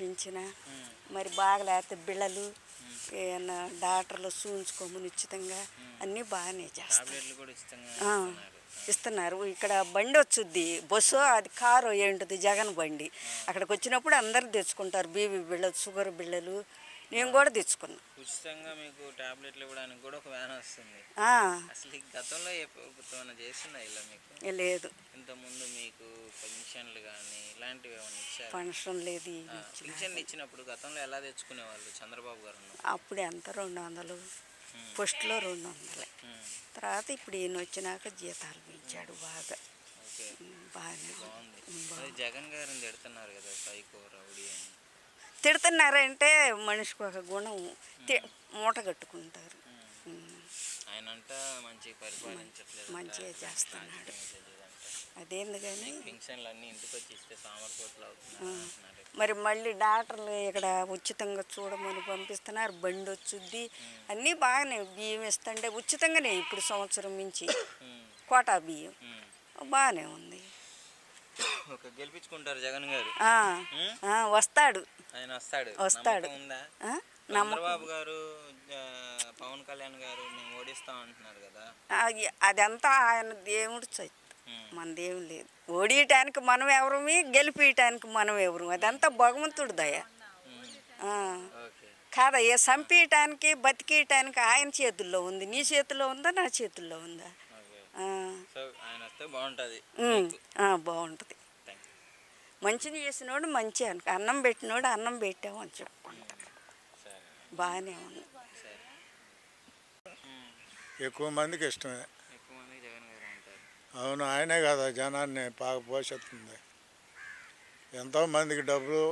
పింఛన మరి బాగలేకపోతే బిళ్ళలు ఏమన్నా డాక్టర్లు చూయించుకోమని ఉచితంగా అన్నీ బాగానే చేస్తారు టాబ్లెట్లు కూడా ఇష్టంగా ఆ, ఇస్తున్నారు ఇక్కడ బండి వచ్చుద్ది బస్సు అది కారు ఏంటిది జగన్ బండి అక్కడికి వచ్చినప్పుడు అందరు తెచ్చుకుంటారు బీబీ బిళ్ళలు షుగర్ బిళ్ళలు నేను కూడా తెచ్చుకున్నా ఉచితంగా మీకు టాబ్లెట్లు ఇవ్వడానికి కూడా ఒక వ్యాన్ వస్తుంది ఆ, అసలు ఈ గతంలో ఏ ప్రభుత్వం ఏమైనా చేసిందా ఇలా మీకు ఏ లేదు ఇంతకుముందు మీకు పెన్షన్లు కానీ ఇలాంటివి ఏమైనా ఇచ్చారు ఫంక్షన్ లేదు ఏమీ ఇచ్చలేదు. పెన్షన్లు ఇచ్చినప్పుడు గతంలో ఎలా తెచ్చుకునేవాళ్ళు చంద్రబాబు గారు ఉన్నప్పుడు? అప్పుడే అంత రెండు వందలు ఫస్ట్లో రెండు వందలే ఉమ్, తర్వాత ఇప్పుడు ఈయన వచ్చినాక జీతాలు పెంచాడు బాగా ఓకే బాగానే బాగుంది ఉమ్, మరి జగన్ గారిని తిడుతున్నారు కదా సైకో రౌడీ అని తిడుతున్నారంటే మనిషికి ఒక గుణం తి- మూట కట్టుకుంటారు ఉమ్. ఆయన అంట మంచి పరిపాలించట్లేదు మంచిగా చేస్తున్నాడు. అదేంది కానీ పెన్షన్లు అన్ని ఇంటికి వచ్చి ఇస్తే సామర్కోట్లు అవుతున్నారు అంటున్నారు మరి మళ్ళీ డాక్టర్లు ఇక్కడ ఉచితంగా చూడమని పంపిస్తున్నారు బండి వచ్చుద్ది అన్నీ బాగానే బియ్యం ఇస్తుంటే ఉచితంగానే ఇప్పుడు సంవత్సరం మించి ఉమ్, కోటా బియ్యం ఉమ్. బాగానే ఉంది ఓకే గెలిపించుకుంటారు జగన్ గారు ఆ, ఉమ్? ఆ, వస్తాడు ఆయన వస్తాడు వస్తాడు. నమ్మకం ఉందా ఆ, చంద్రబాబు గారు ఆ, పవన్ కళ్యాణ్ గారు మేము ఓడిస్తాం అంటున్నారు కదా ఆ, అదంతా ఆయన దేవుడు చైత్ ఉమ్, మన దేవుడు లేదు ఓడియటానికి మనం ఎవరమి గెలిపియటానికి మనం ఎవరు అదంతా భగవంతుడు దయ ఉమ్, ఆ, ఓకే కాదయ్యా చంపేయటానికి బతికేయటానికి ఆయన చేతుల్లో ఉంది నీ చేతిలో ఉందా నా చేతుల్లో ఉందా ఓకే ఆ, సో ఆయన వస్తే బాగుంటుంది ఉమ్, ఆ, బాగుంటుంది థ్యాంక్ యూ మంచిది చేసినోడు మంచి అనుకో అన్నం పెట్టినోడు అన్నం పెట్టాము అని చెప్పుకుంటారు సరే బాగానే ఉంది సరే ఉమ్, ఎక్కువ మందికి ఇష్టమే ఎక్కువ మంది జగన్ గారు అంటారు అవును ఆయనే కదా జనాన్ని బాగా పోషిస్తుంది ఎంతో మందికి డబ్బులు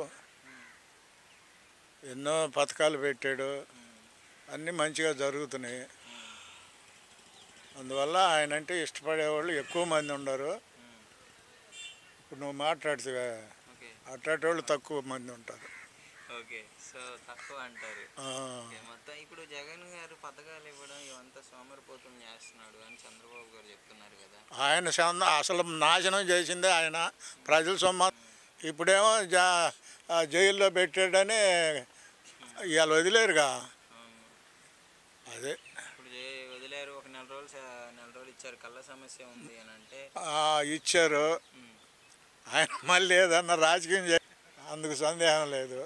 ఎన్నో పథకాలు పెట్టాడు అన్నీ మంచిగా జరుగుతున్నాయి అందువల్ల ఆయన అంటే ఇష్టపడేవాళ్ళు ఎక్కువ మంది ఉండరు ఇప్పుడు నువ్వు మాట్లాడితే ఓకే అట్లాంటి తక్కువ మంది ఉంటారు ఓకే సో తక్కువ అంటారు ఆ, ఓకే, మొత్తం ఇప్పుడు జగన్ గారు పథకాలు ఇవ్వడం ఇవంతా సోమరిపోతం చేస్తున్నాడు అని చంద్రబాబు గారు చెప్తున్నారు కదా ఆయన సంద అసలు నాశనం చేసిందే ఆయన ప్రజల సొమ్మ ఇప్పుడేమో జా ఆ జైల్లో పెట్టాడని ఇవాళ వదిలేరుగా అవును. అదే ఇప్పుడు జే- వదిలేరు ఒక నెల రోజులు స- నెల రోజులు ఇచ్చారు కళ్ళ సమస్య ఉంది అని అంటే ఆ, ఇచ్చారు ఉమ్, ఆయన మళ్ళీ ఏదన్నా రాజకీయం చే అందుకు సందేహం లేదు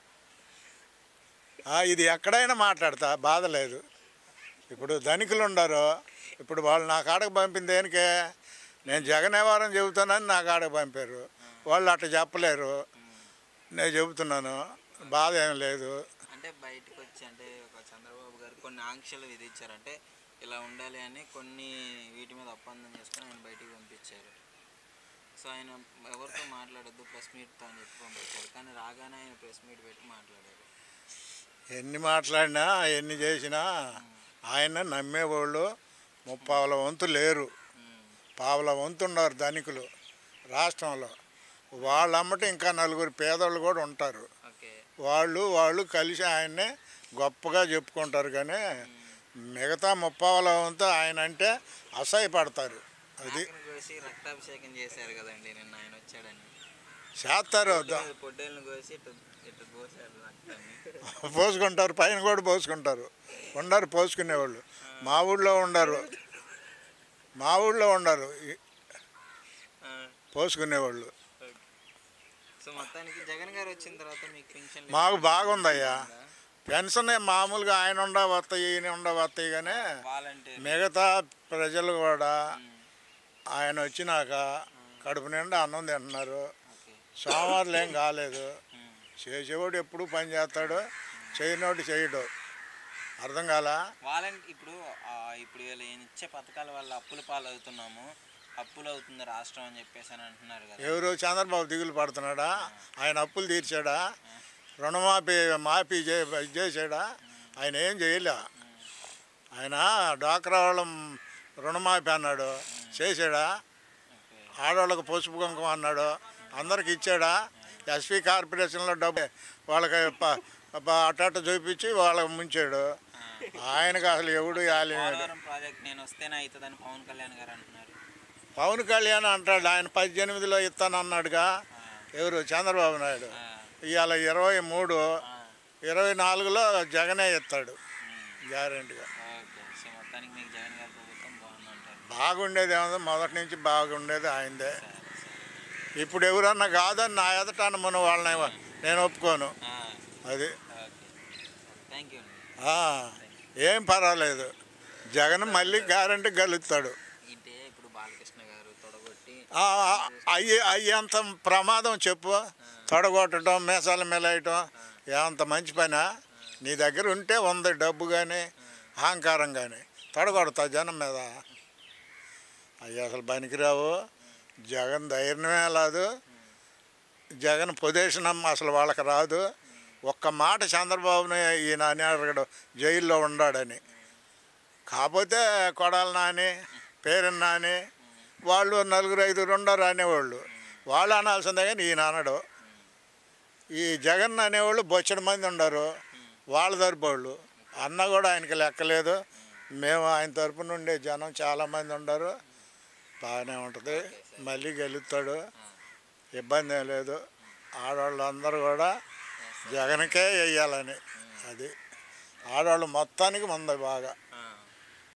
ఆ, ఇది ఎక్కడైనా మాట్లాడతా బాధ లేదు ఇప్పుడు ధనికులు ఉండరు ఇప్పుడు వాళ్ళు నా కాడకు పంపింది దేనికే నేను జగన్ వ్యవహారం చెబుతానని నా కాడకు పంపారు వాళ్ళు అట్లా చెప్పలేరు నేను చెబుతున్నాను బాధ ఏం లేదు అంటే బయటకు వచ్చి అంటే ఒక చంద్రబాబు గారు కొన్ని ఆంక్షలు విధించారు అంటే ఇలా ఉండాలి అని కొన్ని వీటి మీద ఒప్పందం చేసుకొని ఆయన బయటికి పంపించారు సో ఆయన ఎవరితో మాట్లాడొద్దు ప్రెస్ మీట్తో అని చెప్పి పంపించారు కానీ రాగానే ఆయన ప్రెస్ మీట్ పెట్టి మాట్లాడారు ఎన్ని మాట్లాడినా ఎన్ని చేసినా ఆయన నమ్మేవాళ్ళు ముప్పావుల వంతు లేరు ఉమ్, పావుల వంతు ఉన్నారు ధనికులు రాష్ట్రంలో వాళ్ళమ్మట ఇంకా నలుగురు పేదోళ్ళు కూడా ఉంటారు ఓకే వాళ్ళు వాళ్ళు కలిసి ఆయన్నే గొప్పగా చెప్పుకుంటారు కానీ మిగతా ముప్పావుల వంతు ఆయన అంటే అసహ్యపడతారు అది ఆఖరికి కోసి రక్తాభిషేకం చేశారు కదండి నిన్న ఆయన వచ్చాడని చేస్తారు ద- పొట్టేళ్ళని కోసి ఇటు ఇటు పోసారు రక్తాన్ని పోసుకుంటారు పైన కూడా పోసుకుంటారు ఉండరు పోసుకునేవాళ్ళు మా ఊళ్ళో ఉండరు మా ఊళ్ళో ఉండరు ఈ- ఆ, పోసుకునేవాళ్ళు ఓకే. సో మొత్తానికి జగన్ గారు వచ్చిన తర్వాత మీకు పెన్షన్ మాకు బాగుందయ్యా పెన్షన్ మామూలుగా ఆయన ఉండ వస్తాయి ఈయన ఉండ వస్తాయి కానీ వాలంటీర్ మిగతా ప్రజలు కూడా ఆయన వచ్చినాక కడుపు నిండా అన్నం తింటున్నారు ఓకే సోమవారం ఏం కాలేదు ఉమ్, చేసేవాడు ఎప్పుడు పని చేస్తాడు చేయనోడు చేయడు అర్థం కాలా వాలంటీ ఇప్పుడు ఆ, ఇప్పుడు వీళ్ళు ఈయన ఇచ్చే పథకాల వల్ల అప్పుల పాలు అవుతున్నాము అప్పులు అవుతుంది రాష్ట్రం అని చెప్పేసి అని అంటున్నారు కదా ఎవరు చంద్రబాబు దిగులు పడుతున్నాడా ఆయన అప్పులు తీర్చాడా రుణమాఫీ మాఫీ చే ఇది చేసాడా ఆయన ఏం చేయలే ఆయన డాక్రా వాళ్ళ రుణమాఫీ అన్నాడు చేసాడా ఓకే ఆడవాళ్ళకి పసుపు కుంకుమ అన్నాడు అందరికి ఇచ్చాడా ఎస్పీ కార్పొరేషన్లో డబ్బు వాళ్ళకి ప- ప- అట్ట చూపించి వాళ్ళకి ముంచాడు ఆయనకు అసలు ఎవడు యాలేడు పోలవరం ప్రాజెక్ట్ నేను వస్తేనే అవుతుందని పవన్ కళ్యాణ్ గారు అంటున్నారు పవన్ కళ్యాణ్ అంటాడు ఆయన పద్దెనిమిదిలో ఇస్తానన్నాడుగా ఎవరు చంద్రబాబు నాయుడు ఆ, ఇవాళ ఇరవై మూడు ఇరవై నాలుగులో జగనే ఎత్తాడు గ్యారెంటీగా ఓకే సో మొత్తానికి మీకు జగన్ గారి ప్రభుత్వం బాగుందంటారు బాగుండేది ఏమో మొదటి నుంచి బాగుండేది ఆయనదే సరే సరే ఇప్పుడు ఎవరన్నా కాదని నా ఎదట మన వాళ్ళని నేను ఒప్పుకోను ఆ, అది ఓకే థ్యాంక్ యూ అండి ఆ, ఏం పర్వాలేదు జగన్ మళ్ళీ గ్యారెంటీ గెలుస్తాడు అంటే ఇప్పుడు బాలకృష్ణ గారు తొడగొట్టి ఆ, ఆ, అయ్యి అయ్యేంత ప్రమాదం చెప్పు తొడగొట్టడం మేసాలు మెలేయటం ఏమంత మంచి పనా నీ దగ్గర ఉంటే ఉంది డబ్బు కానీ అహంకారం కానీ తొడగొడతా జనం మీద అయ్యి అసలు పనికిరావు జగన్ ధైర్యమే రాదు జగన్ పొజిషన్ అసలు వాళ్ళకి రాదు ఒక్క మాట చంద్రబాబుని ఈయన అని అడగడు జైల్లో ఉన్నాడని కాకపోతే కొడాలి నాని పేరెన్ నాని వాళ్ళు నలుగురు ఐదుగురు ఉండరు అనేవాళ్ళు వాళ్ళు అనాల్సిందే కానీ ఈయన అనడు ఈ జగన్ అనేవాళ్ళు బొచ్చడి మంది ఉండరు వాళ్ళ తరపు వాళ్ళు అన్న కూడా ఆయనకి లెక్కలేదు మేము ఆయన తరపు నుండి జనం చాలామంది ఉండరు బాగానే ఉంటుంది మళ్ళీ గెలుస్తాడు ఇబ్బంది ఏం లేదు ఆడవాళ్ళు అందరూ కూడా జగన్కే వేయాలని అది ఆడవాళ్ళు మొత్తానికి మంది బాగా